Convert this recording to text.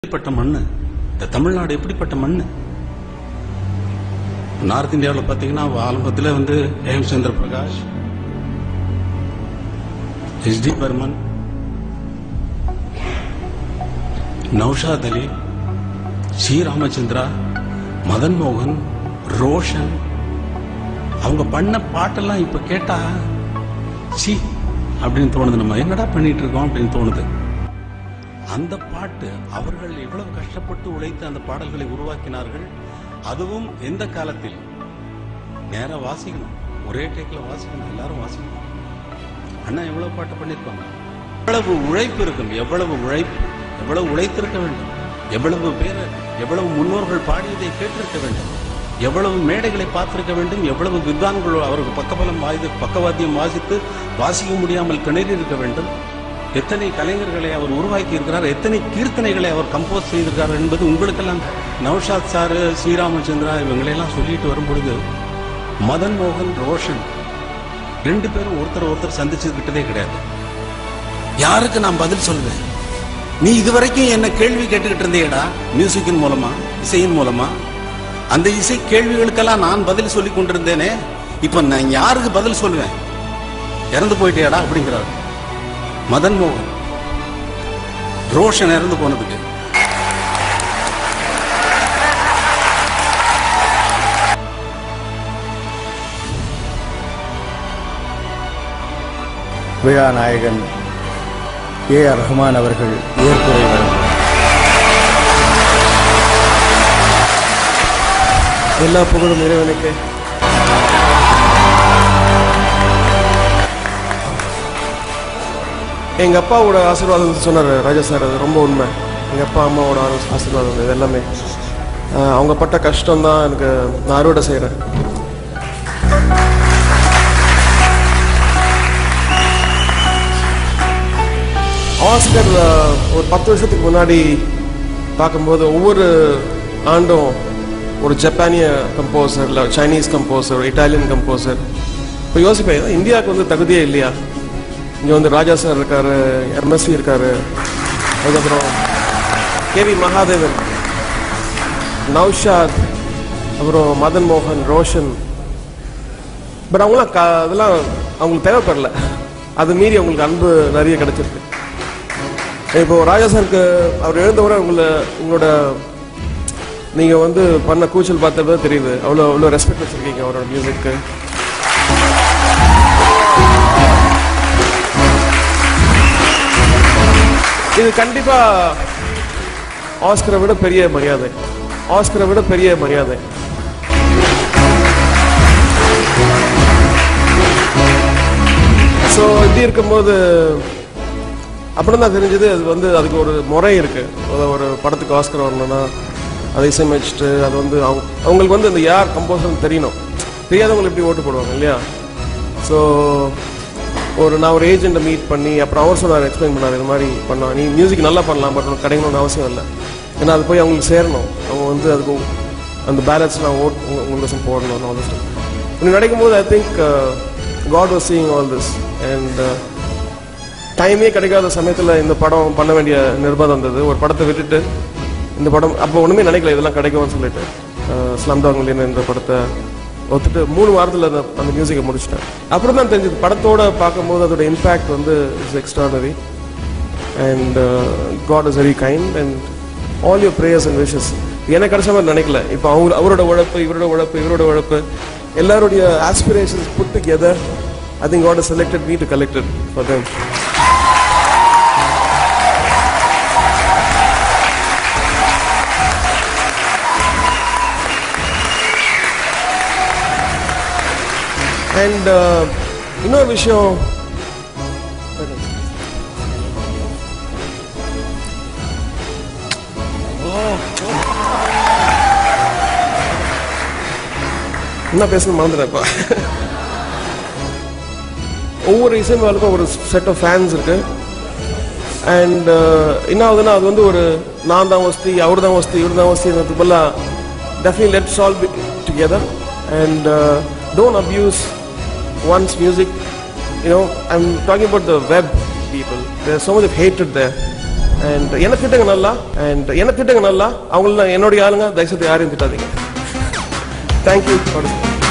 எப்படிப்பட்ட மண்ணு இந்த தமிழ்நாடு எப்படிப்பட்ட மண்ணு நார்த் இந்தியாவில் பார்த்தீங்கன்னா ஆரம்பத்தில் வந்து ஏம் Chandra Prakash S D Burman Naushad Ali C Ramchandra Madan மோகன் ரோஷன் அவங்க பண்ண பாட்டெல்லாம் இப்ப கேட்டா சி அப்படின்னு தோணுது நம்ம என்னடா பண்ணிட்டு இருக்கோம் அப்படின்னு தோணுது அந்த பாட்டு அவர்கள் எவ்வளவு கஷ்டப்பட்டு உழைத்து அந்த பாடல்களை உருவாக்கினார்கள் அதுவும் எந்த காலத்தில் நேரா வாசிக்கணும் ஒரே டேக்கில் வாசிக்கணும் எல்லாரும் வாசிக்கணும் அண்ணா எவ்வளவு பாட்டு பண்ணியிருப்பாங்க எவ்வளவு உழைப்பு இருக்கும் எவ்வளவு உழைப்பு எவ்வளவு உழைத்திருக்க வேண்டும் எவ்வளவு பேர் எவ்வளவு முன்னோர்கள் பாடியதை கேட்டிருக்க வேண்டும் எவ்வளவு மேடைகளை பார்த்திருக்க வேண்டும் எவ்வளவு வித்வான்கள் அவருக்கு பக்கபலம் வாய்ந்து பக்கவாத்தியம் வாசித்து வாசிக்க முடியாமல் திணறி இருக்க வேண்டும் எத்தனை கலைஞர்களை அவர் உருவாக்கி இருக்கிறார் எத்தனை கீர்த்தனைகளை அவர் கம்போஸ் செய்திருக்கார் என்பது உங்களுக்கெல்லாம் நௌஷாத் சார் ஸ்ரீராமச்சந்திரா இவங்களையெல்லாம் சொல்லிட்டு வரும் பொழுது மதன் மோகன் ரோஷன் ரெண்டு பேரும் ஒருத்தர் ஒருத்தர் சந்திச்சுக்கிட்டதே கிடையாது யாருக்கு நான் பதில் சொல்லுவேன் நீ இதுவரைக்கும் என்ன கேள்வி கேட்டுக்கிட்டு இருந்தேடா மியூசிக்கின் மூலமா இசையின் மூலமா அந்த இசை கேள்விகளுக்கெல்லாம் நான் பதில் சொல்லி கொண்டிருந்தேனே இப்ப நான் யாருக்கு பதில் சொல்லுவேன் இறந்து போயிட்டேடா அப்படிங்கிறார் மதன் மோகன் ரோஷன் இறந்து போனதுக்கு விழா நாயகன் ஏ ஆர் ரஹ்மான் அவர்கள் ஏற்புரை வழங்குவார் எல்லா புகழும் இறைவனுக்கு எங்க அப்பாவோட ஆசீர்வாதம் சொன்னார் ராஜா சார் அது ரொம்ப உண்மை எங்க அப்பா அம்மாவோட ஆசீர்- ஆசீர்வாதம் இது எல்லாமே ஆஹ் அவங்க பட்ட கஷ்டம் தான் எனக்கு நான் அறுவடை செய்கிறேன் ஆஸ்கர் ஆஹ், ஒரு பத்து வருஷத்துக்கு முன்னாடி பார்க்கும்போது ஒவ்வொரு ஆண்டும் ஒரு ஜப்பானிய கம்போசர் இல்லை சைனீஸ் கம்போசர் இட்டாலியன் கம்போசர் இப்போ யோசிப்பேன் இந்தியாவுக்கு வந்து தகுதியே இல்லையா இங்கே வந்து ராஜா சார் இருக்காரு எம்எஸ்சி இருக்காரு அதுக்கப்புறம் கேவி மகாதேவன் நௌஷாத் அப்புறம் மதன் மோகன் ரோஷன் பட் அவங்களாம் க அதெல்லாம் அவங்களுக்கு தேவைப்படல அது மீறி அவங்களுக்கு அன்பு நிறைய கிடைச்சிருக்கு இப்போ ராஜா சாருக்கு அவர் எழுந்தவரை உங்களை உங்களோட நீங்க வந்து பண்ண கூச்சல் பார்த்தப்ப தெரியுது அவ்வளோ அவ்வளோ ரெஸ்பெக்ட் வச்சிருக்கீங்க அவரோட மியூசிக்கு இது கண்டிப்பா ஆஸ்கரை விட பெரிய மரியாதை ஆஸ்கரை விட பெரிய மரியாதை ஸோ இப்படி இருக்கும்போது அப்புறம் தான் தெரிஞ்சது அது வந்து அதுக்கு ஒரு முறை இருக்கு ஒரு- ஒரு படத்துக்கு ஆஸ்கர் வரணும்னா அதை இசையமைச்சிட்டு அது வந்து அவங்க அவங்களுக்கு வந்து அந்த யார் கம்போசர்னு தெரியணும் தெரியாதவங்க எப்படி ஓட்டு போடுவாங்க இல்லையா ஸோ ஒரு நான் ஒரு ஏஜென்ட்டை மீட் பண்ணி அப்புறம் அவர் சொன்னார் எக்ஸ்பிளைன் பண்ணார் இது மாதிரி பண்ணலாம் நீ மியூசிக் நல்லா பண்ணலாம் பட் உனக்கு கிடைக்கணும்னு அவசியம் இல்லை ஏன்னா அது போய் அவங்களுக்கு சேரணும் அவங்க வந்து அதுக்கு அந்த பேலன்ஸ்லாம் ஓட் உங்க- உங்களுக்கு போடணும் ஆல் திஸ் இப்படி நடக்கும்போது I think God was seeing all this and டைமே கிடைக்காத சமயத்தில் இந்த படம் பண்ண வேண்டிய நிர்பந்தம் வந்தது ஒரு படத்தை விட்டுட்டு இந்த படம் அப்போ ஒன்றுமே நினைக்கல இதெல்லாம் கிடைக்கும்னு சொல்லிட்டு ஸ்லம் டாக் மில்லியன் என்ற படத்தை ஒத்துட்டு மூணு வாரத்தில் அந்த அந்த மியூசிக்கை முடிச்சிட்டேன் அப்புறம் தான் தெரிஞ்சது படத்தோட பார்க்கும்போது அதோட இம்பேக்ட் வந்து is extraordinary and God is very kind and all your prayers and wishes எனக்கு கிடைச்ச மாதிரி நினைக்கல இப்போ அவங்க அவரோட உழைப்பு இவரோட உழைப்பு இவரோட உழைப்பு எல்லாருடைய aspirations put together I think God is selected me to collected for them and இன்னொரு விஷயம் என்ன பேசணும் மறந்துட்டேன் இப்போ ஒவ்வொரு இசைமேலுக்கும் ஒரு செட் ஆஃப் ஃபேன்ஸ் இருக்கு அண்ட் என்ன ஆகுதுன்னா அது வந்து ஒரு நான் தான் வசதி அவர் தான் வசதி இவர் தான் வசதி பதிலாக definitely let solve together and don't abuse ones music you know I am talking about the web people there so much of hatred there and என்ன திட்டுங்க நல்லா அண்ட் என்ன திட்டுங்க நல்லா அவங்கள என்னுடைய ஆளுங்க தயவுசெய்து யாரையும் திட்டாதீங்க தேங்க்யூ